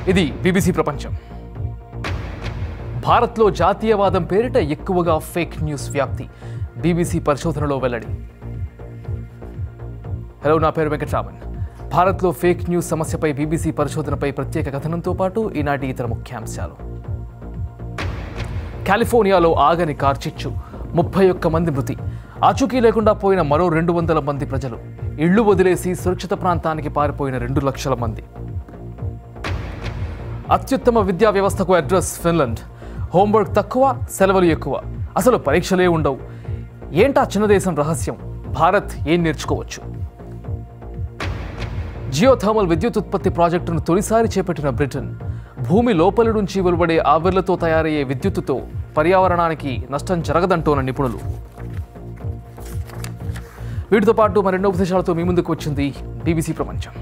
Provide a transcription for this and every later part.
ఇది బీబీసీ ప్రపంచం భారత్లో జాతీయవాదం పేరిట ఎక్కువగా ఫేక్ న్యూస్ వ్యాప్తి బీబీసీ పరిశోధనలో వెల్లడి హలో నా పేరు వెంకట్రామన్ భారత్లో ఫేక్ న్యూస్ సమస్యపై బీబీసీ పరిశోధనపై ప్రత్యేక కథనంతో పాటు ఈనాటి ఇతర ముఖ్యాంశాలు కాలిఫోర్నియాలో ఆగని కార్చిచ్చు ముప్పై ఒక్క మంది మృతి ఆచూకీ లేకుండా పోయిన మరో రెండు వందల మంది ప్రజలు ఇళ్లు వదిలేసి సురక్షిత ప్రాంతానికి పారిపోయిన రెండు లక్షల మంది అత్యుత్తమ విద్యా వ్యవస్థకు అడ్రస్ ఫిన్లాండ్ హోంవర్క్ తక్కువ సెలవులు ఎక్కువ అసలు పరీక్షలే ఉండవు ఏంటా చిన్న దేశం రహస్యం భారత్ ఏం నేర్చుకోవచ్చు జియోథర్మల్ విద్యుత్ ఉత్పత్తి ప్రాజెక్టును తొలిసారి చేపట్టిన బ్రిటన్ భూమి లోపలి నుంచి వెలువడే ఆవిర్లతో తయారయ్యే విద్యుత్తుతో పర్యావరణానికి నష్టం జరగదంటోన నిపుణులు వీటితో పాటు మరెన్నో ఉపదేశాలతో మీ ముందుకు వచ్చింది బీబీసీ ప్రపంచం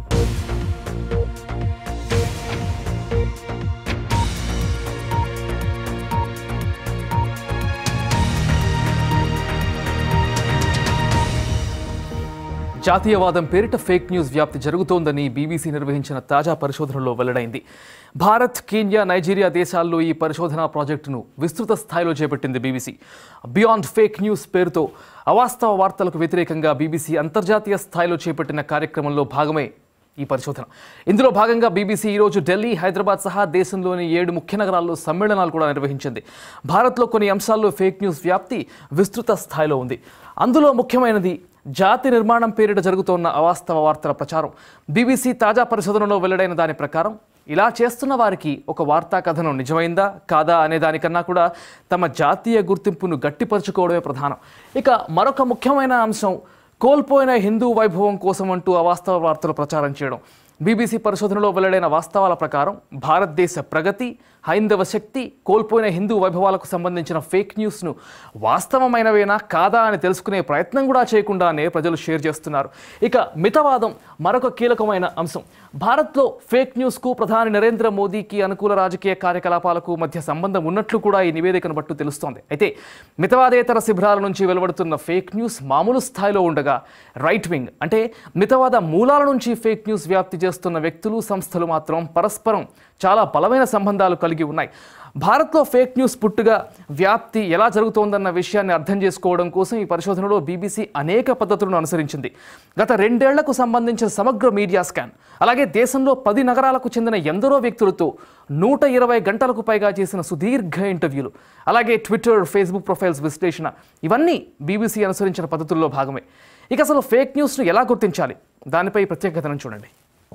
జాతీయవాదం పేరిట ఫేక్ న్యూస్ వ్యాప్తి జరుగుతోందని బీబీసీ నిర్వహించిన తాజా పరిశోధనలో వెల్లడైంది భారత్ కీన్యా నైజీరియా దేశాల్లో ఈ పరిశోధనా ప్రాజెక్టును విస్తృత స్థాయిలో చేపట్టింది బీబీసీ బియాండ్ ఫేక్ న్యూస్ పేరుతో అవాస్తవ వార్తలకు వ్యతిరేకంగా బీబీసీ అంతర్జాతీయ స్థాయిలో చేపట్టిన కార్యక్రమంలో భాగమే ఈ పరిశోధన ఇందులో భాగంగా బీబీసీ ఈరోజు ఢిల్లీ హైదరాబాద్ సహా దేశంలోని ఏడు ముఖ్య నగరాల్లో సమ్మేళనాలు కూడా నిర్వహించింది భారత్లో కొన్ని అంశాల్లో ఫేక్ న్యూస్ వ్యాప్తి విస్తృత స్థాయిలో ఉంది అందులో ముఖ్యమైనది జాతి నిర్మాణం పేరిట జరుగుతోన్న అవాస్తవ వార్తల ప్రచారం బీబీసీ తాజా పరిశోధనలో వెల్లడైన దాని ప్రకారం ఇలా చేస్తున్న వారికి ఒక వార్తా కథనం నిజమైందా కాదా అనే దానికన్నా కూడా తమ జాతీయ గుర్తింపును గట్టిపరచుకోవడమే ప్రధానం ఇక మరొక ముఖ్యమైన అంశం కోల్పోయిన హిందూ వైభవం కోసం అంటూ అవాస్తవ వార్తలు ప్రచారం చేయడం బీబీసీ పరిశోధనలో వెల్లడైన వాస్తవాల ప్రకారం భారతదేశ ప్రగతి హైందవ శక్తి కోల్పోయిన హిందూ వైభవాలకు సంబంధించిన ఫేక్ న్యూస్ను వాస్తవమైనవేనా కాదా అని తెలుసుకునే ప్రయత్నం కూడా చేయకుండానే ప్రజలు షేర్ చేస్తున్నారు ఇక మితవాదం మరొక కీలకమైన అంశం భారత్లో ఫేక్ న్యూస్కు ప్రధాని నరేంద్ర మోదీకి అనుకూల రాజకీయ కార్యకలాపాలకు మధ్య సంబంధం ఉన్నట్లు కూడా ఈ నివేదికను బట్టు తెలుస్తోంది అయితే మితవాదేతర శిబిరాల నుంచి వెలువడుతున్న ఫేక్ న్యూస్ మామూలు స్థాయిలో ఉండగా రైట్ వింగ్ అంటే మితవాద మూలాల నుంచి ఫేక్ న్యూస్ వ్యాప్తి చేస్తున్న వ్యక్తులు సంస్థలు మాత్రం పరస్పరం చాలా బలమైన సంబంధాలు కలిగి ఉన్నాయి భారత్లో ఫేక్ న్యూస్ పుట్టుగా వ్యాప్తి ఎలా జరుగుతోందన్న విషయాన్ని అర్థం చేసుకోవడం కోసం ఈ పరిశోధనలో బీబీసీ అనేక పద్ధతులను అనుసరించింది గత రెండేళ్లకు సంబంధించిన సమగ్ర మీడియా స్కాన్ అలాగే దేశంలో పది నగరాలకు చెందిన ఎందరో వ్యక్తులతో నూట ఇరవై గంటలకు పైగా చేసిన సుదీర్ఘ ఇంటర్వ్యూలు అలాగే ట్విట్టర్ ఫేస్బుక్ ప్రొఫైల్స్ విశ్లేషణ ఇవన్నీ బీబీసీ అనుసరించిన పద్ధతుల్లో భాగమే ఇక అసలు ఫేక్ న్యూస్ను ఎలా గుర్తించాలి దానిపై ప్రత్యేక కథనం చూడండి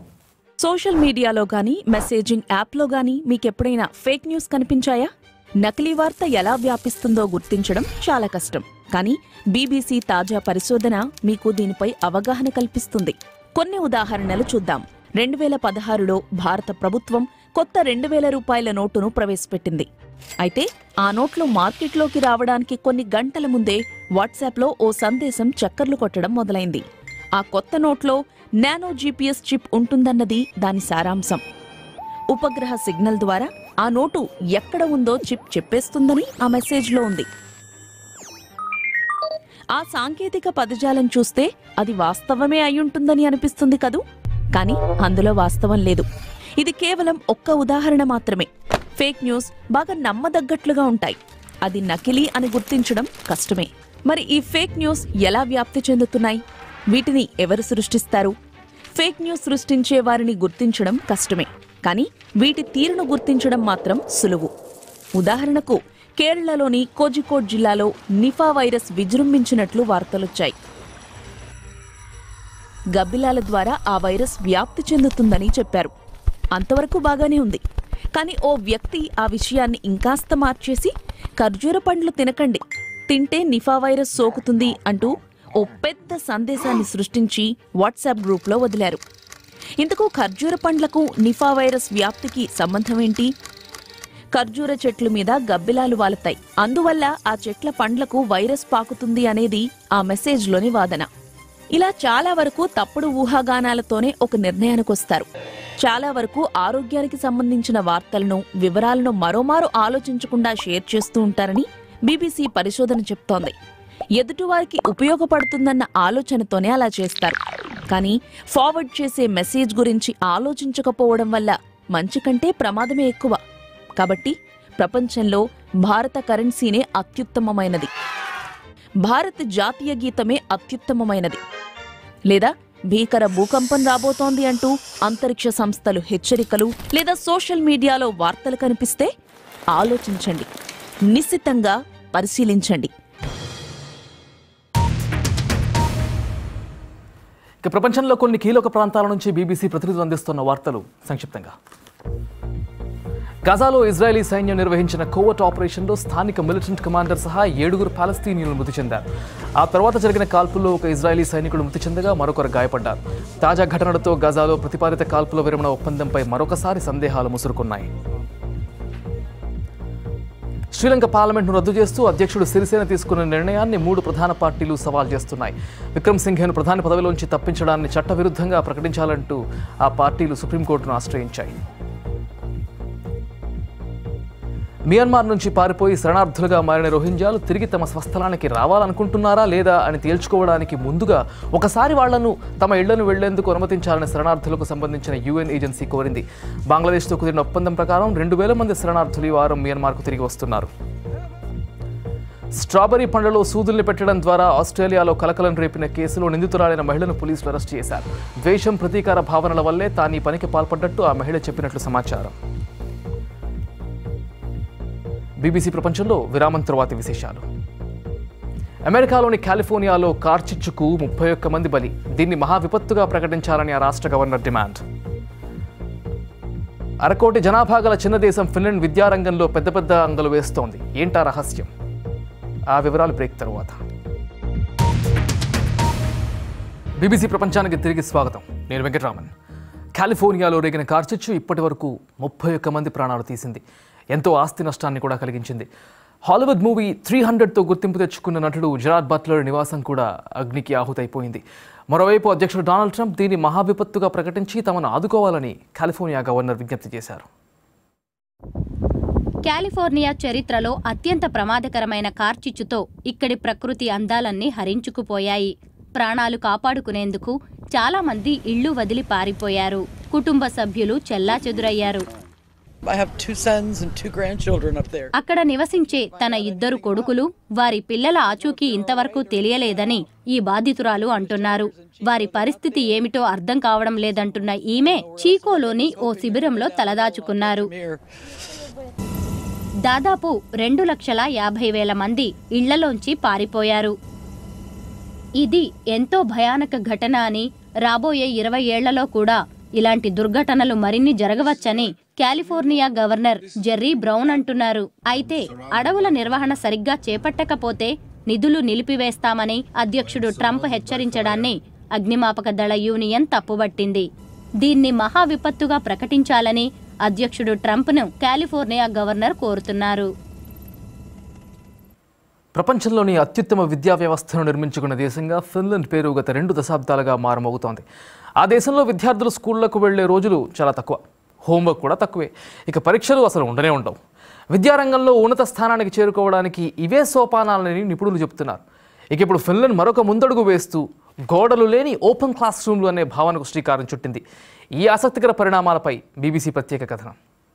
సోషల్ మీడియాలో గానీ మెసేజింగ్ యాప్లో గానీ మీకెప్పుడైనా ఫేక్ న్యూస్ కనిపించాయా నకిలీ వార్త ఎలా వ్యాపిస్తుందో గుర్తించడం చాలా కష్టం కానీ బీబీసీ తాజా పరిశోధన మీకు దీనిపై అవగాహన కల్పిస్తుంది కొన్ని ఉదాహరణలు చూద్దాం రెండు వేల పదహారులో భారత ప్రభుత్వం కొత్త రెండు వేల రూపాయల నోటును ప్రవేశపెట్టింది అయితే ఆ నోట్లు మార్కెట్లోకి రావడానికి కొన్ని గంటల ముందే వాట్సాప్లో ఓ సందేశం చక్కర్లు కొట్టడం మొదలైంది ఆ కొత్త నోట్లో నానో జీపీఎస్ చిప్ ఉంటుందన్నది దాని సారాంశం ఉపగ్రహ సిగ్నల్ ద్వారా ఆ నోటు ఎక్కడ ఉందో చిప్ చెప్పేస్తుందని ఆ మెసేజ్లో ఉంది ఆ సాంకేతిక పదజాలం చూస్తే అది వాస్తవమే అయ్యుంటుందని అనిపిస్తుంది కదూ కానీ అందులో వాస్తవం లేదు ఇది కేవలం ఒక్క ఉదాహరణ మాత్రమే ఫేక్ న్యూస్ బాగా నమ్మదగ్గట్లుగా ఉంటాయి అది నకిలీ అని గుర్తించడం కష్టమే మరి ఈ ఫేక్ న్యూస్ ఎలా వ్యాప్తి చెందుతున్నాయి వీటిని ఎవరు సృష్టిస్తారు ఫేక్ న్యూస్ సృష్టించే వారిని గుర్తించడం కష్టమే కానీ వీటి తీరును గుర్తించడం మాత్రం సులువు ఉదాహరణకు కేరళలోని కోజికోడ్ జిల్లాలో నిఫా వైరస్ విజృంభించినట్లు వార్తలొచ్చాయి గబ్బిలాల ద్వారా ఆ వైరస్ వ్యాప్తి చెందుతుందని చెప్పారు అంతవరకు బాగానే ఉంది కానీ ఓ వ్యక్తి ఆ విషయాన్ని ఇంకాస్త మార్చేసి ఖర్జూర పండ్లు తినకండి తింటే నిఫా వైరస్ సోకుతుంది అంటూ ఓ పెద్ద సందేశాన్ని సృష్టించి వాట్సాప్ గ్రూప్లో వదిలారు ఇంతకు ఖర్జూర పండ్లకు నిఫా వైరస్ వ్యాప్తికి సంబంధమేంటి ఖర్జూర చెట్ల మీద గబ్బిలాలు వాలతాయి అందువల్ల ఆ చెట్ల పండ్లకు వైరస్ పాకుతుంది అనేది ఆ మెసేజ్లోని వాదన ఇలా చాలా వరకు తప్పుడు ఊహాగానాలతోనే ఒక నిర్ణయానికొస్తారు చాలా వరకు ఆరోగ్యానికి సంబంధించిన వార్తలను వివరాలను మరోమారు ఆలోచించకుండా షేర్ చేస్తూ ఉంటారని బీబీసీ పరిశోధన చెప్తోంది ఎదుటివారికి ఉపయోగపడుతుందన్న ఆలోచనతోనే అలా చేస్తారు కానీ ఫార్వర్డ్ చేసే మెసేజ్ గురించి ఆలోచించకపోవడం వల్ల మంచి కంటే ప్రమాదమే ఎక్కువ కాబట్టి ప్రపంచంలో భారత కరెన్సీనే అత్యుత్తమమైనది భారత్ జాతీయ గీతమే అత్యుత్తమమైనది లేదా భీకర భూకంపం రాబోతోంది అంటూ అంతరిక్ష సంస్థలు హెచ్చరికలు లేదా సోషల్ మీడియాలో వార్తలు కనిపిస్తే ఆలోచించండి నిశ్చితంగా పరిశీలించండి ఇక ప్రపంచంలో కొన్ని కీలక ప్రాంతాల నుంచి బీబీసీ ప్రతినిధులు అందిస్తున్న వార్తలు సంక్షిప్తంగా గజాలో ఇజ్రాయలీ సైన్యం నిర్వహించిన కోవట్ ఆపరేషన్లో స్థానిక మిలిటెంట్ కమాండర్ సహా ఏడుగురు పాలస్తీనియన్లు మృతి చెందారు ఆ తర్వాత జరిగిన కాల్పుల్లో ఒక ఇజ్రాయలీ సైనికుడు మృతి చెందగా మరొకరు గాయపడ్డారు తాజా ఘటనలతో గజాలో ప్రతిపాదిత కాల్పుల విరమణ ఒప్పందంపై మరొకసారి సందేహాలు ముసురుకున్నాయి శ్రీలంక పార్లమెంట్ను రద్దు చేస్తూ అధ్యక్షుడు సిరిసేన తీసుకున్న నిర్ణయాన్ని మూడు ప్రధాన పార్టీలు సవాల్ చేస్తున్నాయి విక్రమ్ సింఘేను ప్రధాని పదవిలోంచి తప్పించడాన్ని చట్టవిరుద్ధంగా ప్రకటించాలంటూ ఆ పార్టీలు సుప్రీంకోర్టును ఆశ్రయించాయి మియన్మార్ నుంచి పారిపోయి శరణార్థులుగా మారిన రోహింగ్యాలు తిరిగి తమ స్వస్థలానికి రావాలనుకుంటున్నారా లేదా అని తేల్చుకోవడానికి ముందుగా ఒకసారి వాళ్లను తమ ఇళ్లను వెళ్లేందుకు అనుమతించాలని శరణార్థులకు సంబంధించిన యుఎన్ ఏజెన్సీ కోరింది బంగ్లాదేశ్తో కుదిరిన ఒప్పందం ప్రకారం రెండు వేల మంది శరణార్థులు ఈ వారం మియన్మార్కు తిరిగి వస్తున్నారు స్ట్రాబెర్రీ పండ్లలో సూదుల్ని పెట్టడం ద్వారా ఆస్ట్రేలియాలో కలకలం రేపిన కేసులో నిందితురాలైన మహిళను పోలీసులు అరెస్ట్ చేశారు ద్వేషం ప్రతీకార భావనల వల్లే తాను ఈ పనికి పాల్పడ్డట్టు ఆ మహిళ చెప్పినట్లు సమాచారం బీబీసీ ప్రపంచంలో విరామం తరువాతి విశేషాలు అమెరికాలోని కాలిఫోర్నియాలో కార్చిచ్చుకు ముప్పై ఒక్క మంది బలి దీన్ని మహా విపత్తుగా ప్రకటించాలని ఆ రాష్ట్ర గవర్నర్ డిమాండ్ అరకోటి జనాభా గల చిన్న దేశం ఫిన్లాండ్ విద్యారంగంలో పెద్ద పెద్ద అంగలు వేస్తోంది ఏంటా రహస్యం ఆ వివరాలు బ్రేక్ తరువాత బీబీసీ ప్రపంచానికి తిరిగి స్వాగతం నేను వెంకటరామన్ కాలిఫోర్నియాలో రేగిన కార్చిచ్చు ఇప్పటి వరకు ముప్పై ఒక్క మంది ప్రాణాలు తీసింది ఎంతో ఆస్తి నష్టాన్ని కూడా కలిగించింది హాలీవుడ్ మూవీ త్రీ హండ్రెడ్తో గుర్తింపు తెచ్చుకున్న నటుడు జెరాడ్ బట్లర్ నివాసం కూడా అగ్నికి ఆహుతైపోయింది మరోవైపు అధ్యక్షుడు డొనాల్డ్ ట్రంప్ దీన్ని మహావిపత్తుగా ప్రకటించి తమను ఆదుకోవాలని కాలిఫోర్నియా గవర్నర్ విజ్ఞప్తి చేశారు కాలిఫోర్నియా చరిత్రలో అత్యంత ప్రమాదకరమైన కార్చిచ్చుతో ఇక్కడి ప్రకృతి అందాలన్నీ హరించుకుపోయాయి ప్రాణాలు కాపాడుకునేందుకు చాలా మంది ఇళ్లు వదిలి పారిపోయారు కుటుంబ సభ్యులు చెల్లాచెదురయ్యారు I have two sons and two grandchildren up there. అక్కడ నివసించే తన ఇద్దరు కొడుకులు వారి పిల్లల ఆచూకీ ఇంతవరకు తెలియలేదని ఈ బాధితురాలు అంటున్నారు వారి పరిస్థితి ఏమిటో అర్థం కావడం లేదంటున్న ఈమె చీకోలోని ఓ శిబిరంలో తలదాచుకున్నారు Here, దాదాపు రెండు లక్షల యాభై వేల మంది ఇళ్లలోంచి పారిపోయారు ఇది ఎంతో భయానక ఘటన అని రాబోయే ఇరవై ఏళ్లలో కూడా ఇలాంటి దుర్ఘటనలు మరిన్ని జరగవచ్చని కాలిఫోర్నియా గవర్నర్ జెర్రీ బ్రౌన్ అంటున్నారు అయితే అడవుల నిర్వహణ సరిగ్గా చేపట్టకపోతే నిధులు నిలిపివేస్తామని అధ్యక్షుడు ట్రంప్ హెచ్చరించడాన్ని అగ్నిమాపక దళ యూనియన్ తప్పుబట్టింది దీన్ని మహా విపత్తుగా ప్రకటించాలని అధ్యక్షుడు ట్రంప్ను కాలిఫోర్నియా గవర్నర్ కోరుతున్నారు ప్రపంచంలోని అత్యుత్తమ విద్యా వ్యవస్థను నిర్మించుకున్న దేశంగా ఫిన్లాండ్ పేరు గత రెండు దశాబ్దాలుగా మారుమోగుతోంది ఆ దేశంలో విద్యార్థులు స్కూళ్లకు వెళ్లే రోజులు చాలా తక్కువ హోంవర్క్ కూడా తక్కువే ఇక పరీక్షలు అసలు ఉండనే ఉండవు విద్యారంగంలో ఉన్నత స్థానానికి చేరుకోవడానికి ఇవే సోపానాలని నిపుణులు చెబుతున్నారు ఇక ఇప్పుడు ఫిన్లాండ్ మరొక ముందడుగు వేస్తూ గోడలు లేని ఓపెన్ క్లాస్ రూమ్లు అనే భావనకు శ్రీకారం చుట్టింది ఈ ఆసక్తికర పరిణామాలపై బీబీసీ ప్రత్యేక కథనం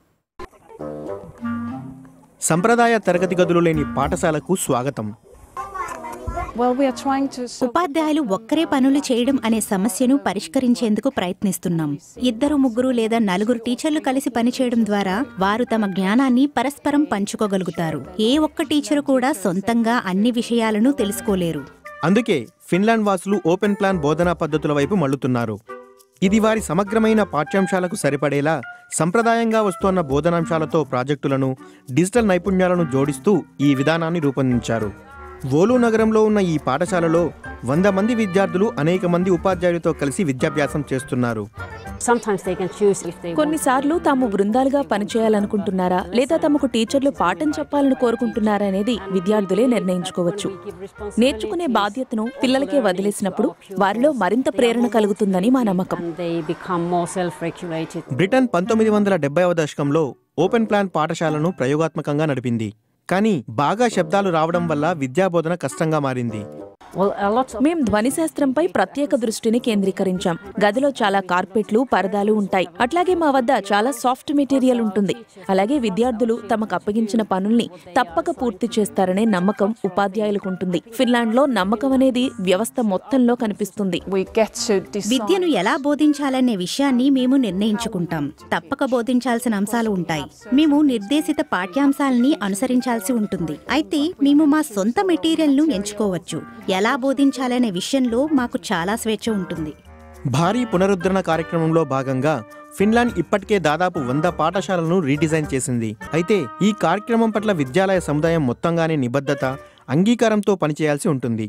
సంప్రదాయ తరగతి గదులు లేని పాఠశాలకు స్వాగతం Well, we are trying to. ఉపాధ్యాయులు ఒక్కరే పనులు చేయడం అనే సమస్యను పరిష్కరించేందుకు ప్రయత్నిస్తున్నాం ఇద్దరు ముగ్గురు లేదా నలుగురు టీచర్లు కలిసి పనిచేయడం ద్వారా వారు తమ జ్ఞానాన్ని పరస్పరం పంచుకోగలుగుతారు ఏ ఒక్క టీచరు కూడా సొంతంగా అన్ని విషయాలను తెలుసుకోలేరు అందుకే ఫిన్లాండ్ వాసులు ఓపెన్ ప్లాన్ బోధనా పద్ధతుల వైపు మళ్ళుతున్నారు ఇది వారి సమగ్రమైన పాఠ్యాంశాలకు సరిపడేలా సంప్రదాయంగా వస్తోన్న బోధనాంశాలతో ప్రాజెక్టులను డిజిటల్ నైపుణ్యాలను జోడిస్తూ ఈ విధానాన్ని రూపొందించారు ఓలు నగరంలో ఉన్న ఈ పాఠశాలలో వంద మంది విద్యార్థులు అనేక మంది ఉపాధ్యాయులతో కలిసి విద్యాభ్యాసం చేస్తున్నారు Sometimes they can choose if they want. కొన్నిసార్లు తాము బృందాలుగా పనిచేయాలనుకుంటున్నారా లేదా తమకు టీచర్లు పాఠం చెప్పాలని కోరుకుంటున్నారా అనేది విద్యార్థులే నిర్ణయించుకోవచ్చు నేర్చుకునే బాధ్యతను పిల్లలకే వదిలేసినప్పుడు వారిలో మరింత ప్రేరణ కలుగుతుందని మా నమ్మకం And they become more self-regulated. Britain పంతొమ్మిది వందల డెబ్బైవ దశకంలో ఓపెన్ ప్లాన్ పాఠశాలను ప్రయోగాత్మకంగా నడిపింది కానీ బాగా శబ్దాలు రావడం వల్ల విద్యాబోధన కష్టంగా మారింది Well, a lot of మేం ధ్వనిశాస్త్రంపై ప్రత్యేక దృష్టిని కేంద్రీకరించాం గదిలో చాలా కార్పెట్లు పరదాలు ఉంటాయి అట్లాగే మా వద్ద చాలా సాఫ్ట్ మెటీరియల్ ఉంటుంది అలాగే విద్యార్థులు తమకు అప్పగించిన పనుల్ని తప్పక పూర్తి చేస్తారనే నమ్మకం ఉపాధ్యాయులకు ఉంటుంది ఫిన్లాండ్ లో నమ్మకం అనేది వ్యవస్థ మొత్తంలో కనిపిస్తుంది we get to decide. విద్యను ఎలా బోధించాలనే విషయాన్ని మేము నిర్ణయించుకుంటాం తప్పక బోధించాల్సిన అంశాలు ఉంటాయి మేము నిర్దేశిత పాఠ్యాంశాలని అనుసరించాల్సి ఉంటుంది అయితే మేము మా సొంత మెటీరియల్ను ఎంచుకోవచ్చు ఎలా బోధించాలనే విషయంలో మాకు చాలా స్వేచ్ఛ ఉంటుంది భారీ పునరుద్ధరణ కార్యక్రమంలో భాగంగా ఫిన్లాండ్ ఇప్పటికే దాదాపు వంద పాఠశాలలను రీడిజైన్ చేసింది అయితే ఈ కార్యక్రమం పట్ల విద్యాలయ సముదాయం మొత్తంగానే నిబద్ధత అంగీకారంతో పనిచేయాల్సి ఉంటుంది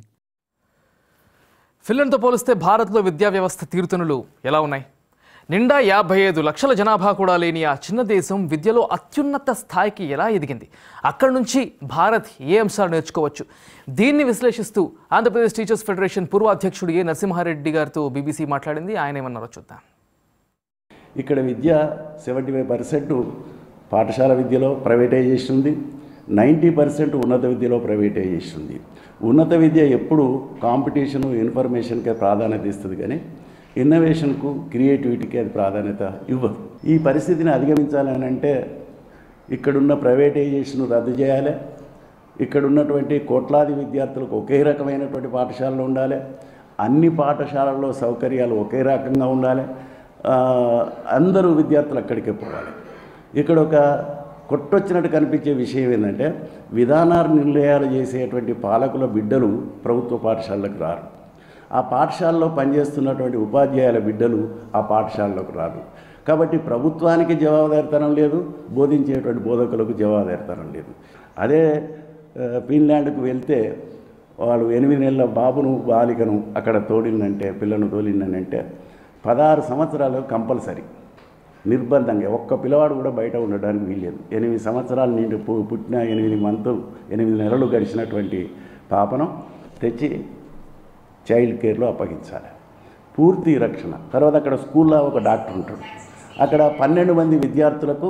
ఫిన్లాండ్తో పోలిస్తే భారత్లో విద్యా వ్యవస్థ తీరుతనులు ఎలా ఉన్నాయి నిండా యాభై ఐదు లక్షల జనాభా కూడా లేని ఆ చిన్న దేశం విద్యలో అత్యున్నత స్థాయికి ఎలా ఎదిగింది అక్కడి నుంచి భారత్ ఏ అంశాలు నేర్చుకోవచ్చు దీన్ని విశ్లేషిస్తూ ఆంధ్రప్రదేశ్ టీచర్స్ ఫెడరేషన్ పూర్వ అధ్యక్షుడు ఏ నరసింహారెడ్డి గారితో బీబీసీ మాట్లాడింది ఆయన ఏమన్నారో చూద్దాం ఇక్కడ విద్య సెవెంటీ ఫైవ్ పర్సెంట్ పాఠశాల విద్యలో ప్రైవేటైజేషన్ ఉంది నైంటీ పర్సెంట్ ఉన్నత విద్యలో ప్రైవేటైజేషన్ ఉంది ఉన్నత విద్య ఎప్పుడు కాంపిటీషను ఇన్ఫర్మేషన్కే ప్రాధాన్యత ఇస్తుంది కానీ ఇన్నోవేషన్కు క్రియేటివిటీకి అది ప్రాధాన్యత ఇవ్వదు ఈ పరిస్థితిని అధిగమించాలని అంటే ఇక్కడున్న ప్రైవేటైజేషన్ రద్దు చేయాలి ఇక్కడ ఉన్నటువంటి కోట్లాది విద్యార్థులకు ఒకే రకమైనటువంటి పాఠశాలలు ఉండాలి అన్ని పాఠశాలల్లో సౌకర్యాలు ఒకే రకంగా ఉండాలి ఆ, అందరూ విద్యార్థులు అక్కడికే పోవాలి ఇక్కడ ఒక కొట్టొచ్చినట్టు కనిపించే విషయం ఏంటంటే విధానాలు నిర్ణయాలు చేసేటువంటి పాలకుల బిడ్డలు ప్రభుత్వ పాఠశాలకు రారు ఆ పాఠశాలలో పనిచేస్తున్నటువంటి ఉపాధ్యాయుల బిడ్డలు ఆ పాఠశాలలోకి రారు కాబట్టి ప్రభుత్వానికి జవాబుదారితనం లేదు బోధించేటువంటి బోధకులకు జవాబుదారితనం లేదు అదే ఆ, ఫిన్లాండ్కు వెళ్తే వాళ్ళు ఎనిమిది నెలల బాబును బాలికను అక్కడ తోడిందంటే పిల్లను తోలిందనంటే పదహారు సంవత్సరాలు కంపల్సరీ నిర్బంధంగా ఒక్క పిల్లవాడు కూడా బయట ఉండడానికి వీల్లేదు ఎనిమిది సంవత్సరాలు నిండి పు- పుట్టిన ఎనిమిది మంత్ ఎనిమిది నెలలు గడిచినటువంటి పాపను తెచ్చి చైల్డ్ కేర్లో అప్పగించాలి పూర్తి రక్షణ తర్వాత అక్కడ స్కూల్లో ఒక డాక్టర్ ఉంటాడు అక్కడ పన్నెండు మంది విద్యార్థులకు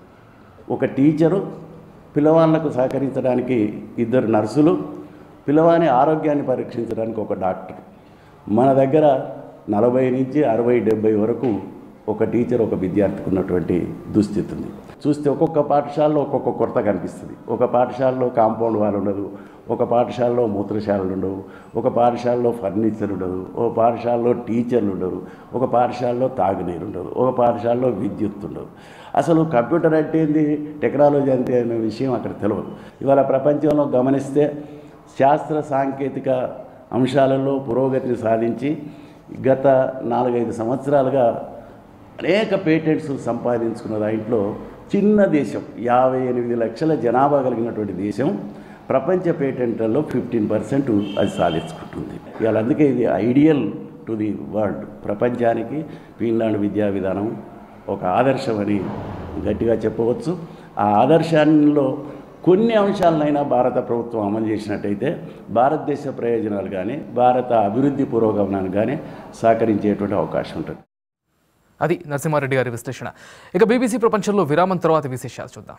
ఒక టీచరు పిల్లవాళ్ళకు సహకరించడానికి ఇద్దరు నర్సులు పిల్లవాని ఆరోగ్యాన్ని పరీక్షించడానికి ఒక డాక్టర్ మన దగ్గర నలభై నుంచి అరవై డెబ్బై వరకు ఒక టీచర్ ఒక విద్యార్థికి ఉన్నటువంటి దుస్థితి ఉంది చూస్తే ఒక్కొక్క పాఠశాలలో ఒక్కొక్క కొరత కనిపిస్తుంది ఒక పాఠశాలలో కాంపౌండ్ వాల్ ఉండదు ఒక పాఠశాలలో మూత్రశాలలు ఉండవు ఒక పాఠశాలలో ఫర్నిచర్ ఉండదు ఒక పాఠశాలలో టీచర్లు ఉండరు ఒక పాఠశాలలో తాగునీరు ఉండదు ఒక పాఠశాలలో విద్యుత్ ఉండదు అసలు కంప్యూటర్ అంటే ఏంది టెక్నాలజీ అంటే అనే విషయం అక్కడ తెలియదు ఇవాళ ప్రపంచంలో గమనిస్తే శాస్త్ర సాంకేతిక అంశాలలో పురోగతిని సాధించి గత నాలుగైదు సంవత్సరాలుగా అనేక పేటెంట్స్ సంపాదించుకున్న దాంట్లో చిన్న దేశం యాభై ఎనిమిది లక్షల జనాభా కలిగినటువంటి దేశం ప్రపంచ పేటెంట్లలో ఫిఫ్టీన్ పర్సెంట్ అది సాధించుకుంటుంది ఇవాళ అందుకే ఇది ఐడియల్ టు ది వరల్డ్ ప్రపంచానికి ఫిన్లాండ్ విద్యా విధానం ఒక ఆదర్శమని గట్టిగా చెప్పవచ్చు ఆ ఆదర్శాల్లో కొన్ని అంశాలనైనా భారత ప్రభుత్వం అమలు చేసినట్టయితే భారతదేశ ప్రయోజనాలు కానీ భారత అభివృద్ధి పురోగమనానికి కానీ సహకరించేటువంటి అవకాశం ఉంటుంది అది నరసింహారెడ్డి గారి విశ్లేషణ ఇక బీబీసీ ప్రపంచంలో విరామం తర్వాత విశేషాలు చూద్దాం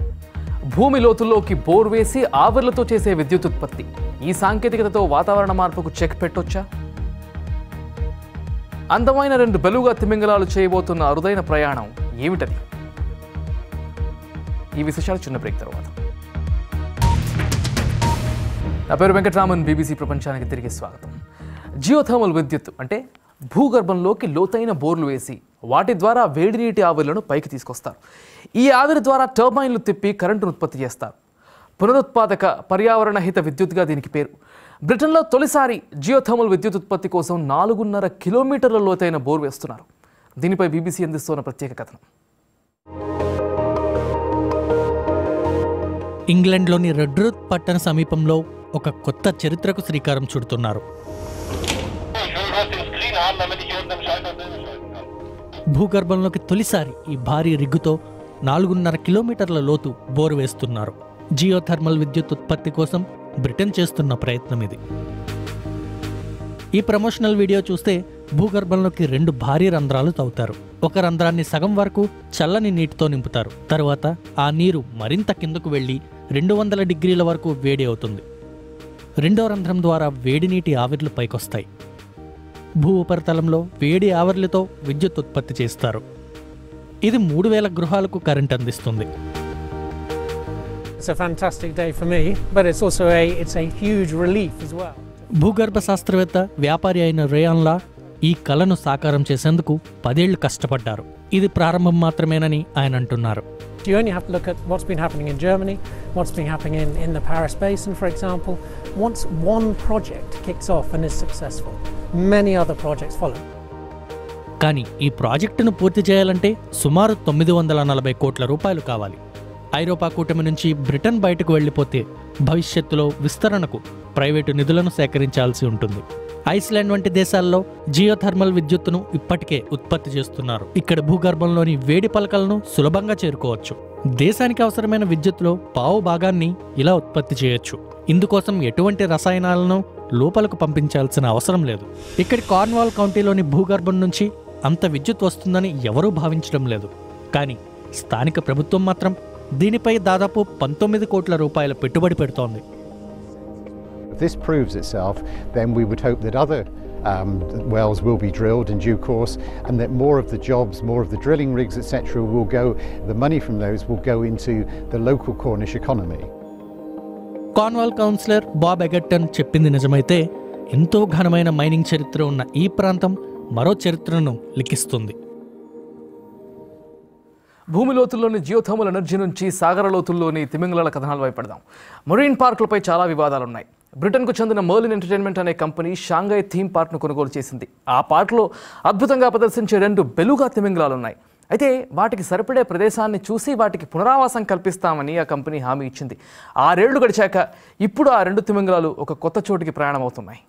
భూమి లోతుల్లోకి బోర్ వేసి ఆవిర్లతో చేసే విద్యుత్ ఉత్పత్తి ఈ సాంకేతికతతో వాతావరణ మార్పుకు చెక్ పెట్టొచ్చా అందమైన రెండు బెలుగా తిమింగలాలు చేయబోతున్న అరుదైన ప్రయాణం ఏమిటది ఈ విశేషాలు చిన్న బ్రేక్ తర్వాత నా పేరు వెంకటరామన్ బీబీసీ ప్రపంచానికి తిరిగి స్వాగతం జియోథర్మల్ విద్యుత్ అంటే భూగర్భంలోకి లోతైన బోర్లు వేసి వాటి ద్వారా వేడి నీటి ఆవిర్లను పైకి తీసుకొస్తారు ఈ ఆవిరి ద్వారా టర్బైన్లు తిప్పి కరెంటును ఉత్పత్తి చేస్తారు పునరుత్పాదక పర్యావరణ హిత విద్యుత్గా దీనికి పేరు బ్రిటన్లో తొలిసారి జియోథర్మల్ విద్యుత్ ఉత్పత్తి కోసం నాలుగున్నర కిలోమీటర్ల లోతైన బోర్ వేస్తున్నారు దీనిపై బీబీసీ అందిస్తున్న ప్రత్యేక కథనం ఇంగ్లండ్లోని రెడ్రూత్ పట్టణ సమీపంలో ఒక కొత్త చరిత్రకు శ్రీకారం చుడుతున్నారు భూగర్భంలోకి తొలిసారి ఈ భారీ రిగ్గుతో నాలుగున్నర కిలోమీటర్ల లోతు బోరు వేస్తున్నారు జియోథర్మల్ విద్యుత్ ఉత్పత్తి కోసం బ్రిటన్ చేస్తున్న ప్రయత్నం ఇది ఈ ప్రమోషనల్ వీడియో చూస్తే భూగర్భంలోకి రెండు భారీ రంధ్రాలు తవ్వుతారు ఒక రంధ్రాన్ని సగం వరకు చల్లని నీటితో నింపుతారు తరువాత ఆ నీరు మరింత కిందకు వెళ్ళి రెండు వందల డిగ్రీల వరకు వేడి అవుతుంది రెండో రంధ్రం ద్వారా వేడి నీటి ఆవిర్లు పైకొస్తాయి భూ ఉపరితలంలో వేడి ఆవిర్లతో విద్యుత్ ఉత్పత్తి చేస్తారు ఇది మూడు వేల గృహాలకు కరెంట్ అందిస్తుంది It's a fantastic day for me, but it's also a it's a huge relief as well. భూగర్భ శాస్త్రవేత్త వ్యాపారి అయిన రేయాన్లా ఈ కళను సాకారం చేసేందుకు పదేళ్లు కష్టపడ్డారు ఇది ప్రారంభం మాత్రమేనని ఆయన అంటున్నారు You only have to look at what's been happening in Germany, what's been happening in, in the Paris Basin, for example. Once one project kicks off and is successful, many other projects follow. కానీ ఈ ప్రాజెక్టును పూర్తి చేయాలంటే సుమారు తొమ్మిది వందల నలభై కోట్ల రూపాయలు కావాలి ఐరోపా కూటమి నుంచి బ్రిటన్ బయటకు వెళ్ళిపోతే భవిష్యత్తులో విస్తరణకు ప్రైవేటు నిధులను సేకరించాల్సి ఉంటుంది ఐస్లాండ్ వంటి దేశాల్లో జియోథర్మల్ విద్యుత్తును ఇప్పటికే ఉత్పత్తి చేస్తున్నారు ఇక్కడ భూగర్భంలోని వేడి పలకలను సులభంగా చేరుకోవచ్చు దేశానికి అవసరమైన విద్యుత్తులో పావు భాగాన్ని ఇలా ఉత్పత్తి చేయొచ్చు ఇందుకోసం ఎటువంటి రసాయనాలను లోపలకు పంపించాల్సిన అవసరం లేదు ఇక్కడి కార్న్వాల్ కౌంటీలోని భూగర్భం నుంచి అంత విద్యుత్ వస్తుందని ఎవరూ భావించడం లేదు కానీ స్థానిక ప్రభుత్వం మాత్రం దీనిపై దాదాపు పంతొమ్మిది కోట్ల రూపాయల పెట్టుబడి పెడుతోంది If this proves itself, then we would hope that other um, wells will be drilled in due course and that more of the jobs, more of the drilling rigs, etc., will go, the money from those will go into the local Cornish economy. Cornwall councillor Bob Egerton చెప్పింది నిజమైతే ఎంతో ఘనమైన mining చరిత్ర ఉన్న ఈ ప్రాంతం మరో చరిత్రను లిఖిస్తుంది భూమి లోతుల్లోని జియోథర్మల్ ఎనర్జీ నుంచి సాగర లోతుల్లోని తిమింగలాల కథనాల వైపు పెడదాం మరీన్ పార్కులపై చాలా వివాదాలున్నాయి బ్రిటన్కు చెందిన మర్లిన్ ఎంటర్టైన్మెంట్ అనే కంపెనీ షాంఘై థీమ్ పార్క్ను కొనుగోలు చేసింది ఆ పార్క్లో అద్భుతంగా ప్రదర్శించే రెండు బెలుగా తిమింగలాలు ఉన్నాయి అయితే వాటికి సరిపడే ప్రదేశాన్ని చూసి వాటికి పునరావాసం కల్పిస్తామని ఆ కంపెనీ హామీ ఇచ్చింది ఆరేళ్లు గడిచాక ఇప్పుడు ఆ రెండు తిమింగలాలు ఒక కొత్త చోటికి ప్రయాణమవుతున్నాయి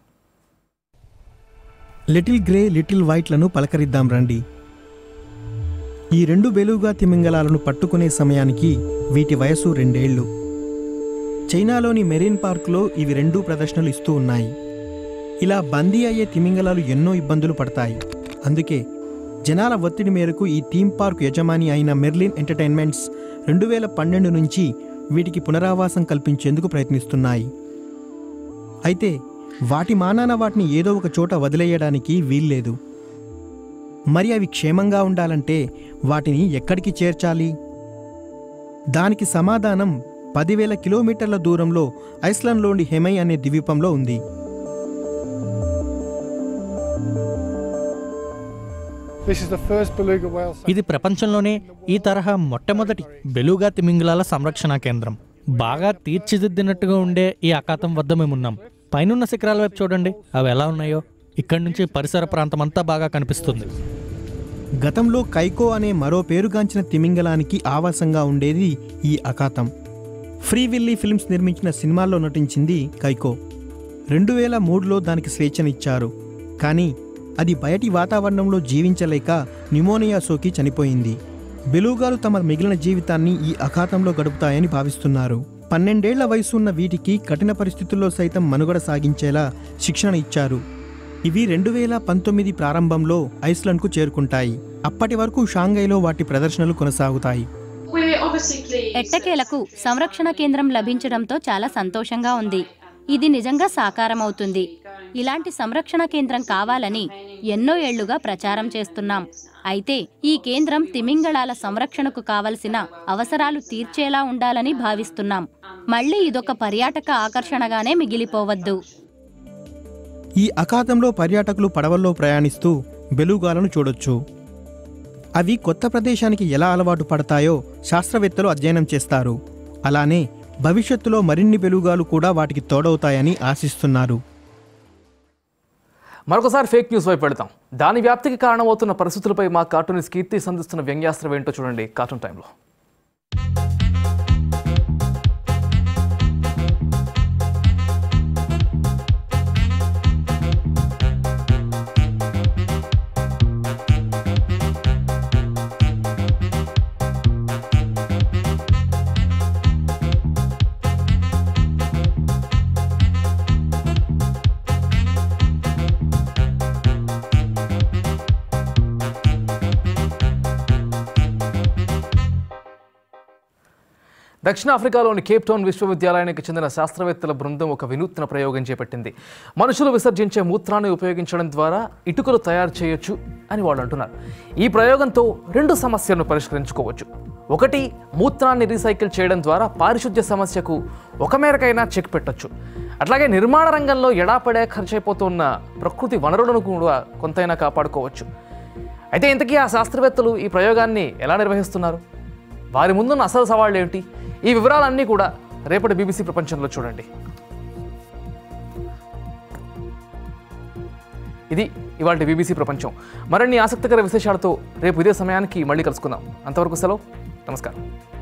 లిటిల్ గ్రే లిటిల్ వైట్లను పలకరిద్దాం రండి ఈ రెండు బెలుగా తిమింగలాలను పట్టుకునే సమయానికి వీటి వయసు రెండేళ్లు చైనాలోని మెరీన్ పార్క్లో ఇవి రెండూ ప్రదర్శనలు ఇస్తూ ఉన్నాయి ఇలా బందీ అయ్యే తిమింగలాలు ఎన్నో ఇబ్బందులు పడతాయి అందుకే జనాల ఒత్తిడి మేరకు ఈ థీమ్ పార్క్ యజమాని అయిన మెర్లిన్ ఎంటర్టైన్మెంట్స్ రెండు వేల పన్నెండు నుంచి వీటికి పునరావాసం కల్పించేందుకు ప్రయత్నిస్తున్నాయి అయితే వాటి మానాన వాటిని ఏదో ఒక చోట వదిలేయడానికి వీల్లేదు మరి అవి క్షేమంగా ఉండాలంటే వాటిని ఎక్కడికి చేర్చాలి దానికి సమాధానం పదివేల కిలోమీటర్ల దూరంలో ఐస్లాండ్లోని హెమై అనే ద్వీపంలో ఉంది This is the first beluga whale. ఇది ప్రపంచంలోనే ఈ తరహా మొట్టమొదటి బెలుగా తిమింగలాల సంరక్షణ కేంద్రం బాగా తీర్చిదిద్దినట్టుగా ఉండే ఈ అఖాతం వద్ద మేమున్నాం పైనున్న శిఖరాల వైపు చూడండి అవి ఎలా ఉన్నాయో ఇక్కడి నుంచి పరిసర ప్రాంతం అంతా బాగా కనిపిస్తుంది గతంలో కైకో అనే మరో పేరుగాంచిన తిమింగలానికి ఆవాసంగా ఉండేది ఈ అఖాతం ఫ్రీ విల్లీ ఫిల్మ్స్ నిర్మించిన సినిమాల్లో నటించింది కైకో రెండు వేల మూడులో దానికి స్వేచ్ఛనిచ్చారు కానీ అది బయటి వాతావరణంలో జీవించలేక న్యూమోనియా సోకి చనిపోయింది బెలుగాలు తమ మిగిలిన జీవితాన్ని ఈ అఖాతంలో గడుపుతాయని భావిస్తున్నారు పన్నెండేళ్ల వయసున్న వీటికి కఠిన పరిస్థితుల్లో సైతం మనుగడ సాగించేలా శిక్షణ ఇచ్చారు ఇవి రెండు వేల పంతొమ్మిది ప్రారంభంలో ఐస్లాండ్కు చేరుకుంటాయి అప్పటి వరకు షాంఘైలో వాటి ప్రదర్శనలు కొనసాగుతాయి ఎట్టకేలకు సంరక్షణ కేంద్రం లభించడంతో చాలా సంతోషంగా ఉంది ఇది నిజంగా సాకారమవుతుంది ఇలాంటి సంరక్షణ కేంద్రం కావాలని ఎన్నో ఏళ్లుగా ప్రచారం చేస్తున్నాం అయితే ఈ కేంద్రం తిమింగళాల సంరక్షణకు కావలసిన అవసరాలు తీర్చేలా ఉండాలని భావిస్తున్నాం మళ్ళీ ఇదొక పర్యాటక ఆకర్షణగానే మిగిలిపోవద్దు ఈ అఖాతంలో పర్యాటకులు పడవల్లో ప్రయాణిస్తూ బెలుగాలను చూడొచ్చు అవి కొత్త ప్రదేశానికి ఎలా అలవాటు పడతాయో శాస్త్రవేత్తలు అధ్యయనం చేస్తారు అలానే భవిష్యత్తులో మరిన్ని బెలుగాలు కూడా వాటికి తోడవుతాయని ఆశిస్తున్నారు మరొకసారి ఫేక్ న్యూస్ వైపు పెడతాం దాని వ్యాప్తికి కారణమవుతున్న పరిస్థితులపై మా కార్టూనిస్ట్ కీర్తి సంధిస్తున్న వ్యంగ్యాస్త్రం ఏంటో చూడండి కార్టూన్ టైంలో దక్షిణాఫ్రికాలోని కేప్ టౌన్ విశ్వవిద్యాలయానికి చెందిన శాస్త్రవేత్తల బృందం ఒక వినూత్న ప్రయోగం చేపట్టింది మనుషులు విసర్జించే మూత్రాన్ని ఉపయోగించడం ద్వారా ఇటుకలు తయారు చేయొచ్చు అని వాళ్ళు అంటున్నారు ఈ ప్రయోగంతో రెండు సమస్యలను పరిష్కరించుకోవచ్చు ఒకటి మూత్రాన్ని రీసైకిల్ చేయడం ద్వారా పారిశుద్ధ్య సమస్యకు ఒక మేరకైనా చెక్ పెట్టొచ్చు అట్లాగే నిర్మాణ రంగంలో ఎడాపడే ఖర్చయిపోతున్న ప్రకృతి వనరులను కూడా కొంతైనా కాపాడుకోవచ్చు అయితే ఇంతకీ ఆ శాస్త్రవేత్తలు ఈ ప్రయోగాన్ని ఎలా నిర్వహిస్తున్నారు వారి ముందున్న అసలు సవాళ్ళు ఏమిటి ఈ వివరాలన్నీ కూడా రేపటి బీబీసీ ప్రపంచంలో చూడండి ఇది ఇవాళ బీబీసీ ప్రపంచం మరిన్ని ఆసక్తికర విశేషాలతో రేపు ఇదే సమయానికి మళ్ళీ కలుసుకుందాం అంతవరకు సెలవు నమస్కారం